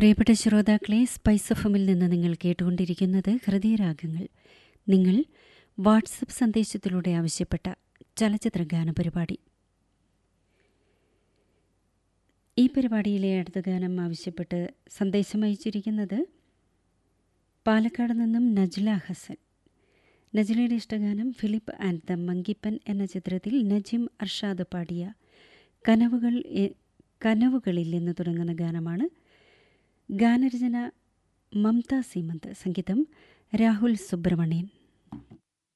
പ്രിയപ്പെട്ട ശ്രോതാക്കളെ സ്പൈസ് എഫമിൽ നിന്ന് നിങ്ങൾ കേട്ടുകൊണ്ടിരിക്കുന്നത് ഹൃദയരാഗങ്ങൾ നിങ്ങൾ വാട്സപ്പ് സന്ദേശത്തിലൂടെ ആവശ്യപ്പെട്ട ചലച്ചിത്ര ഗാന പരിപാടി ഈ പരിപാടിയിലെ അടുത്ത ഗാനം ആവശ്യപ്പെട്ട് സന്ദേശം അയച്ചിരിക്കുന്നത് പാലക്കാട് നിന്നും നജ്ല ഹസൻ നജ്ലയുടെ ഇഷ്ടഗാനം ഫിലിപ്പ് ആൻഡ് ദ മങ്കിപ്പൻ എന്ന ചിത്രത്തിൽ നജിം അർഷാദ് പാടിയ കനവുകൾ എ- കനവുകളിൽ എന്ന് തുടങ്ങുന്ന ഗാനമാണ് ഗാനരചന മമത സീമന്ത് സംഗീതം രാഹുൽ സുബ്രഹ്മണ്യൻ